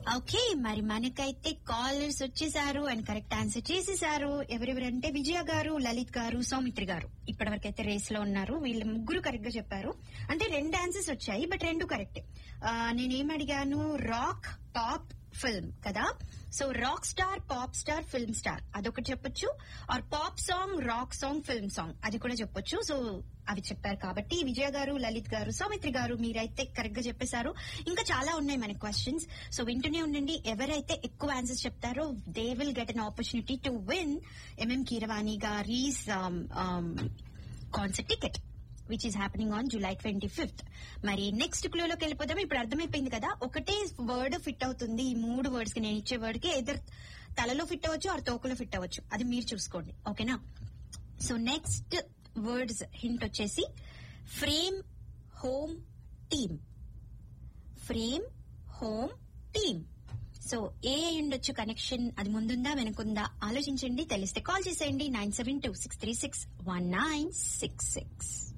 okay మరి మనకైతే callers వచ్చేసారు అండ్ కరెక్ట్ ఆన్సర్ చేసేసారు ఎవరెవరంటే విజయ గారు లలిత్ గారు సౌమిత్రి గారు ఇప్పటివరకైతే రేస్ లో ఉన్నారు వీళ్ళు ముగ్గురు కరెక్ట్ గా చెప్పారు అంటే రెండు ఆన్సర్స్ వచ్చాయి బట్ రెండు కరెక్టే నేనేం అడిగాను రాక్ పాప్ ఫిల్మ్ కదా so rock star pop star film star అదొకటి చెప్పొచ్చు or pop song rock song film song అది కూడా చెప్పొచ్చు సో అవి చెప్పారు కాబట్టి విజయ గారు లలిత్ గారు సౌమిత్రి గారు మీరైతే కరెక్ట్ గా చెప్పేశారు ఇంకా చాలా ఉన్నాయి మన క్వశ్చన్స్ సో వింటూనే ఉండండి ఎవరైతే ఎక్కువ ఆన్సర్స్ చెప్తారో they will get an opportunity to win M కీరవాణి Keeravani concert ticket which is happening on July twenty fifth మరి నెక్స్ట్ క్లూలోకి వెళ్ళిపోదాం ఇప్పుడు అర్థమైపోయింది కదా ఒకటే వర్డ్ ఫిట్ అవుతుంది ఈ మూడు వర్డ్స్ కి నేను ఇచ్చే వర్డ్ కి ఎదర్ తలలో ఫిట్ అవ్వచ్చు ఆర్ తోకలో ఫిట్ అవ్వచ్చు అది మీరు చూసుకోండి ఓకేనా సో నెక్స్ట్ వర్డ్స్ హింట్ వచ్చేసి frame home team frame home team so A అయి ఉండొచ్చు కనెక్షన్ అది ముందుందా వెనుకుందా ఆలోచించండి తెలిస్తే కాల్ చేసేయండి nine seven two six three six one nine six six